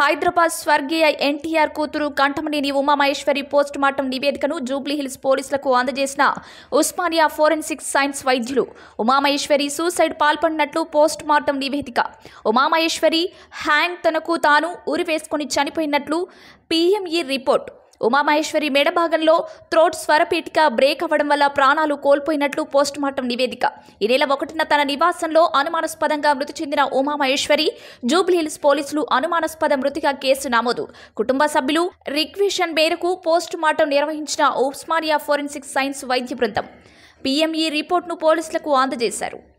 హైదరాబాద్ స్వర్గీయ ఎన్టీఆర్ కూతురు Kantamaneni Umamaheswari post mortem నివేదికను జూబ్లీహిల్స్ పోలీసులకు అందజేసిన ఉస్మానియా ఫోరెన్సిక్ సైన్స్ వైద్యులు ఉమామహేశ్వరి సూసైడ్ పాల్పడినట్లు పోస్ట్ మార్టం నివేదిక ఉమామహేశ్వరి హ్యాంగ్ తనకు తాను ఉరి వేసుకుని చనిపోయినట్లు పీఎంఈ రిపోర్ట్ ఉమామహేశ్వరి మెడ భాగంలో త్రోట్ స్వరపీఠిక బ్రేక్ అవ్వడం వల్ల ప్రాణాలు కోల్పోయినట్లు పోస్టుమార్టం నివేదిక ఈ నెల ఒకటిన తన నివాసంలో అనుమానాస్పదంగా మృతి చెందిన ఉమామహేశ్వరి జూబ్లీహిల్స్ పోలీసులు అనుమానాస్పద మృతిగా కేసు నమోదు కుటుంబ సభ్యులు రిక్వెషన్ మేరకు పోస్టుమార్టం నిర్వహించిన ఉస్మానియా ఫోరెన్సిక్ సైన్స్ వైద్య బృందం పీఎంఈ రిపోర్ట్ను పోలీసులకు అందజేశారు